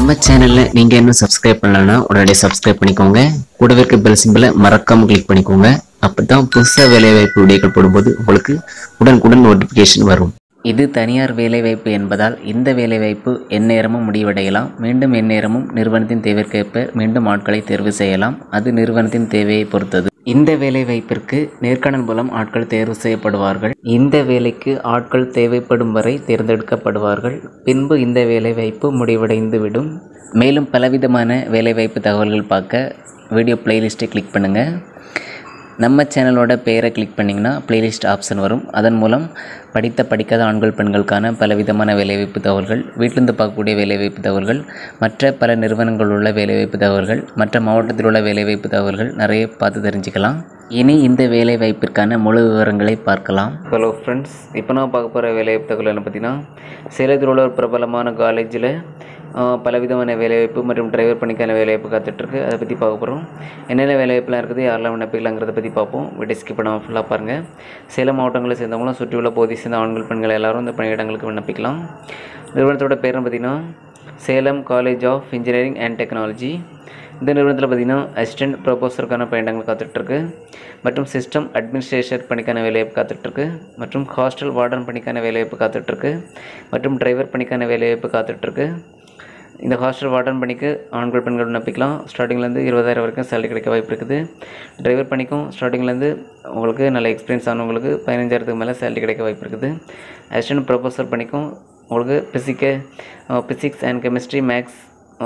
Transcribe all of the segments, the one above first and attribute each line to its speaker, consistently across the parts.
Speaker 1: நம்ம சேனல்ல நீங்க இன்னும் சப்ஸ்கிரைப் பண்ணலன்னா உடனடியாக சப்ஸ்கிரைப் பண்ணிக்கோங்க கூடவே இருக்க பெல் சிம்பிளை மறக்காம கிளிக் பண்ணிக்கோங்க அப்பதான் புதுசா வேலைவாய்ப்பு வீடியோக்கள் போடும்போது உங்களுக்கு உடனுக்குடன் நோட்டிபிகேஷன் வரும் இது தனியார் வேலைவாய்ப்பு என்பதால் இந்த வேலைவாய்ப்பு எந்நேரமும் முடிவடையலாம் மீண்டும் எந்நேரமும் நிறுவனத்தின் தேவைக்கேற்ப மீண்டும் ஆட்களை தேர்வு செய்யலாம் அது நிறுவனத்தின் தேவையை பொறுத்தது இந்த வேலைவாய்ப்பிற்கு நேர்காணல் மூலம் ஆட்கள் தேர்வு செய்யப்படுவார்கள் இந்த வேலைக்கு ஆட்கள் தேவைப்படும் வரை தேர்ந்தெடுக்கப்படுவார்கள் பின்பு இந்த வேலைவாய்ப்பு முடிவடைந்து விடும் மேலும் பலவிதமான வேலைவாய்ப்பு தகவல்கள் பார்க்க வீடியோ பிளேலிஸ்ட்டை கிளிக் பண்ணுங்கள் நம்ம சேனலோட பெயரை கிளிக் பண்ணிங்கன்னா பிளேலிஸ்ட் ஆப்ஷன் வரும் அதன் மூலம் படித்த படிக்காத ஆண்கள் பெண்களுக்கான பலவிதமான வேலைவாய்ப்பு தகவல்கள் வீட்டிலிருந்து பார்க்கக்கூடிய வேலைவாய்ப்பு தகவல்கள் மற்ற பல நிறுவனங்கள் உள்ள வேலைவாய்ப்பு தகவல்கள் மற்ற மாவட்டத்தில் உள்ள வேலைவாய்ப்பு தகவல்கள் நிறைய பார்த்து தெரிஞ்சுக்கலாம் இனி இந்த வேலைவாய்ப்பிற்கான முழு விவரங்களை பார்க்கலாம் ஹலோ ஃப்ரெண்ட்ஸ் இப்போ நான் பார்க்க போகிற வேலைவாய்ப்பு தகவல் என்ன பார்த்தீங்கன்னா சேலத்தில் உள்ள ஒரு பிரபலமான காலேஜில் பலவிதமான வேலைவாய்ப்பு மற்றும் டிரைவர் பணிக்கான வேலைவாய்ப்பு காத்துட்ருக்கு அதை பற்றி பார்க்க போகிறோம் என்னென்ன வேலைவாய்ப்புலாம் இருக்குது யாரெல்லாம் விண்ணப்பிக்கலாங்கிறத பற்றி பார்ப்போம் வீடியோ ஸ்கிப் பண்ணாமல் ஃபுல்லாக பாருங்கள் சேலம் மாவட்டங்களை சேர்ந்தவங்களும் சுற்றியுள்ள பகுதியை சேர்ந்த ஆண்கள் பெண்கள் எல்லாரும் இந்த பணியிடங்களுக்கு விண்ணப்பிக்கலாம் நிறுவனத்தோட பேர் பார்த்தீங்கன்னா Salem college of engineering and technology இந்த நிறுவனத்தில் பார்த்தீங்கன்னா அசிஸ்டன்ட் ப்ரொபோசருக்கான பணியிடங்கள் காத்துட்ருக்கு மற்றும் சிஸ்டம் அட்மினிஸ்ட்ரேஷன் பணிக்கான வேலைவாய்ப்பு காத்துட்ருக்கு மற்றும் ஹாஸ்டல் வார்டன் பணிக்கான வேலைவாய்ப்பு காத்துட்ருக்கு மற்றும் டிரைவர் பணிக்கான வேலைவாய்ப்பு காத்துட்ருக்கு இந்த ஹாஸ்டல் வார்டன் பணிக்கு ஆண்கள் பெண்கள் விண்ணப்பிக்கலாம் ஸ்டார்டிங்லேருந்து இருபதாயிரம் வரைக்கும் சேலரி கிடைக்க வாய்ப்பு இருக்குது டிரைவர் பணிக்கும் ஸ்டார்டிங்லேருந்து உங்களுக்கு நல்ல எக்ஸ்பீரியன்ஸ் ஆனவங்களுக்கு பதினஞ்சாயிரத்துக்கு மேலே சேலரி கிடைக்க வாய்ப்பு இருக்குது அசிஸ்டன்ட் ப்ரொஃபஸர் பணிக்கும் உங்களுக்கு பிசிக்க physics and chemistry maths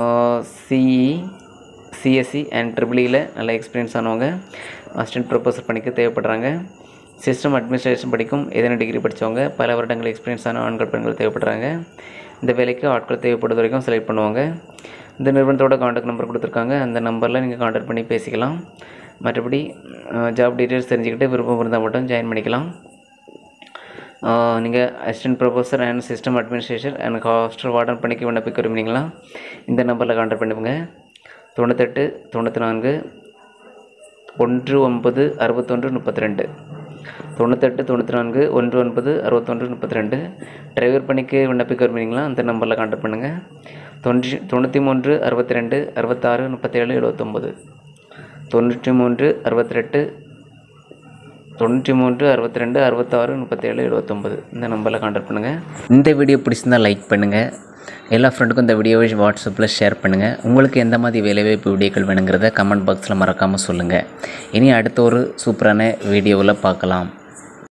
Speaker 1: CE CSC and ட்ரிபிளியில் நல்ல எக்ஸ்பீரியன்ஸ் ஆனவங்க அசிஸ்டன்ட் ப்ரொஃபஸர் பணிக்கு தேவைப்படுறாங்க சிஸ்டம் அட்மினிஸ்ட்ரேஷன் படிக்கும் எதனா டிகிரி படித்தவங்க பல வருடங்கள் எக்ஸ்பீரியன்ஸ் ஆன ஆண்கள் பெண்கள் தேவைப்படுறாங்க இந்த வேலைக்கு ஆட்கள் தேவைப்படுறது வரைக்கும் செலக்ட் பண்ணுவாங்க இந்த நிறுவனத்தோட காண்டாக்ட் நம்பர் கொடுத்துருக்காங்க அந்த நம்பரில் நீங்கள் காண்டாக்ட் பண்ணி பேசிக்கலாம் மற்றபடி ஜாப் டீட்டெயில்ஸ் தெரிஞ்சுக்கிட்டு விருப்பம் இருந்தால் மட்டும் ஜாயின் பண்ணிக்கலாம் நீங்கள் assistant professor and system administration and hostel warden பணிக்கு விண்ணப்பிக்க விரும்புனீங்களா இந்த நம்பரில் காண்டாக்ட் பண்ணுங்க தொண்ணூத்தெட்டு தொண்ணூற்றி நான்கு ஒன்று ஒன்பது அறுபத்தொன்று முப்பத்தி ரெண்டு தொண்ணூத்தெட்டு தொண்ணூற்றி நான்கு ஒன்று ஒன்பது அறுபத்தொன்று முப்பத்தி ரெண்டு டிரைவர் பணிக்கு விண்ணப்பிக்க விரும்புனீங்களா அந்த நம்பரில் காண்டாக்ட் பண்ணுங்கள் தொண்ணூற்றி தொண்ணூற்றி மூன்று அறுபத்தி ரெண்டு அறுபத்தாறு முப்பத்தேழு எழுபத்தொம்பது தொண்ணூற்றி மூன்று அறுபத்தி ரெட்டு தொண்ணூற்றி மூன்று அறுபத்தி ரெண்டு அறுபத்தாறு முப்பத்தேழு எழுபத்தொம்பது இந்த நம்பரில் காண்டாக்ட் பண்ணுங்கள் இந்த வீடியோ பிடிச்சிருந்தால் லைக் பண்ணுங்கள் எல்லா ஃப்ரெண்டுக்கும் இந்த வீடியோவை வாட்ஸ்அப்பில் ஷேர் பண்ணுங்கள் உங்களுக்கு எந்த மாதிரி வேலைவாய்ப்பு வீடியோக்கள் வேணுங்கிறத கமெண்ட் பாக்ஸில் மறக்காமல் சொல்லுங்கள் இனி அடுத்த ஒரு சூப்பரான வீடியோவில் பார்க்கலாம்